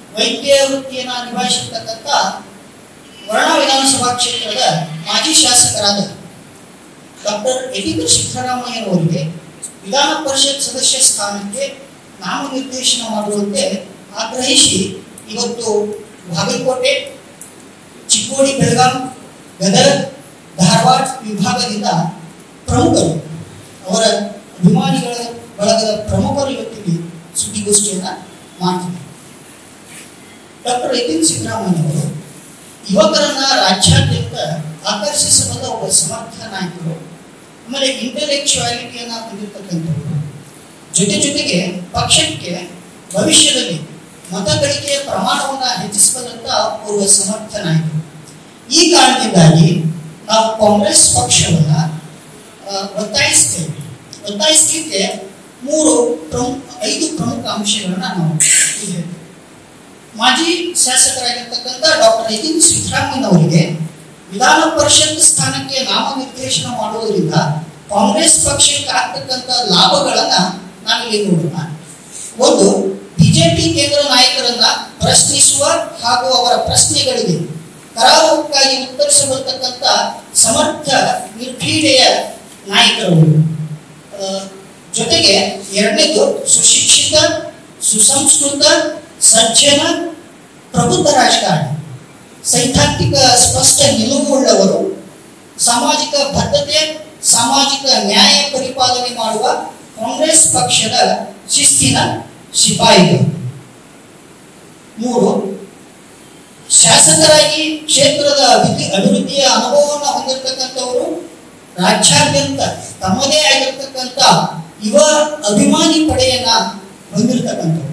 ವೈದ್ಯ ವೃತ್ತಿಯನ್ನ ನಿಭಾಯಿಸಿರ್ತಕ್ಕಂಥ ವರ್ಣ ವಿಧಾನಸಭಾ ಕ್ಷೇತ್ರದ ಮಾಜಿ ಶಾಸಕರಾದ ಡಾಕ್ಟರ್ ಯತೀಂದ್ರ ಸಿದ್ದರಾಮಯ್ಯನವರಿಗೆ ವಿಧಾನ ಪರಿಷತ್ ಸದಸ್ಯ ಸ್ಥಾನಕ್ಕೆ ನಾಮನಿರ್ದೇಶನ ಮಾಡುವಂತೆ ಆಗ್ರಹಿಸಿ ಇವತ್ತು ಬಾಗಲಕೋಟೆ ಚಿಕ್ಕೋಡಿ ಬೆಳಗಾಂ ಗದಗ ಧಾರವಾಡ ವಿಭಾಗದಿಂದ ಪ್ರಮುಖರು ಅವರ ಅಭಿಮಾನಿಗಳ ಬಳಗದ ಪ್ರಮುಖರು ಇವತ್ತಿಗೆ ಸುದ್ದಿಗೋಷ್ಠಿಯನ್ನ ಮಾಡ್ತಿದ್ದಾರೆ ಡಾಕ್ಟರ್ ಯತೀಂದ್ರ ಸಿದ್ದರಾಮಯ್ಯನವರು ಯುವಕರನ್ನ ರಾಜ್ಯಾದ್ಯಂತ ಆಕರ್ಷಿಸಬಲ್ಲ ಒಬ್ಬ ಸಮರ್ಥ ನಾಯಕರು ಆಮೇಲೆ ಇಂಟೆಲೆಕ್ಚುಯಾಲಿಟಿಯನ್ನ ಹೊಂದಿರತಕ್ಕಂಥವ್ರು ಜೊತೆ ಜೊತೆಗೆ ಪಕ್ಷಕ್ಕೆ ಭವಿಷ್ಯದಲ್ಲಿ ಮತ ಗಳಿಕೆಯ ಪ್ರಮಾಣವನ್ನ ಹೆಚ್ಚಿಸಬಲ್ಲಂತ ಓರ್ವ ಸಮರ್ಥ ನಾಯಕರು ಈ ಕಾರಣದಿಂದಾಗಿ ನಾವು ಕಾಂಗ್ರೆಸ್ ಪಕ್ಷವನ್ನ ಆ, ಒತ್ತಾಯಿಸ್ತೇವೆ ಒತ್ತಾಯಿಸಲಿಕ್ಕೆ ಮೂರು ಪ್ರಮುಖ ಐದು ಪ್ರಮುಖ ಅಂಶಗಳನ್ನ ನಾವು ಇಲ್ಲಿ ಹೇಳ್ತೇವೆ. ಮಾಜಿ ಶಾಸಕರಾಗಿರ್ತಕ್ಕಂಥ ಡಾಕ್ಟರ್ ಯತೀಂದ್ರ ಸಿದ್ದರಾಮಯ್ಯನವರಿಗೆ ವಿಧಾನ ಪರಿಷತ್ ಸ್ಥಾನಕ್ಕೆ ನಾಮನಿರ್ದೇಶನ ಮಾಡುವುದರಿಂದ ಕಾಂಗ್ರೆಸ್ ಪಕ್ಷಕ್ಕೆ ಆಗ್ತಕ್ಕಂಥ ಲಾಭಗಳನ್ನ ನಾವಿಲ್ಲಿ ನೋಡೋಣ ಒಂದು ಬಿಜೆಪಿ ಕೇಂದ್ರ ನಾಯಕರನ್ನ ಪ್ರಶ್ನಿಸುವ ಹಾಗೂ ಅವರ ಪ್ರಶ್ನೆಗಳಿಗೆ ಕರಾರುವಕ್ಕಾಗಿ ಉತ್ತರಿಸಬರ್ತಕ್ಕಂಥ ಸಮರ್ಥ ನಿರ್ಭೀಡೆಯ ನಾಯಕರು ಆ, ಜೊತೆಗೆ ಎರಡನೇದು ಸುಶಿಕ್ಷಿತ ಸುಸಂಸ್ಕೃತ ಸಜ್ಜನ ಪ್ರಬುದ್ಧ ರಾಜಕಾರಣಿ ಸೈದ್ಧಾಂತಿಕ ಸ್ಪಷ್ಟ ನಿಲುವುಳ್ಳವರು ಸಾಮಾಜಿಕ ಬದ್ಧತೆ ಸಾಮಾಜಿಕ ನ್ಯಾಯ ಪರಿಪಾಲನೆ ಮಾಡುವ ಕಾಂಗ್ರೆಸ್ ಪಕ್ಷದ ಶಿಸ್ತಿನ ಸಿಪಾಯಿಗಳು ಮೂರು ಶಾಸಕರಾಗಿ ಕ್ಷೇತ್ರದ ಅಭಿವೃದ್ಧಿ ಅಭಿವೃದ್ಧಿಯ ಅನುಭವವನ್ನು ಹೊಂದಿರತಕ್ಕಂಥವರು ರಾಜ್ಯಾದ್ಯಂತ ತಮ್ಮದೇ ಆಗಿರ್ತಕ್ಕಂಥ ಯುವ ಅಭಿಮಾನಿ ಪಡೆಯನ್ನ ಹೊಂದಿರತಕ್ಕಂಥವ್ರು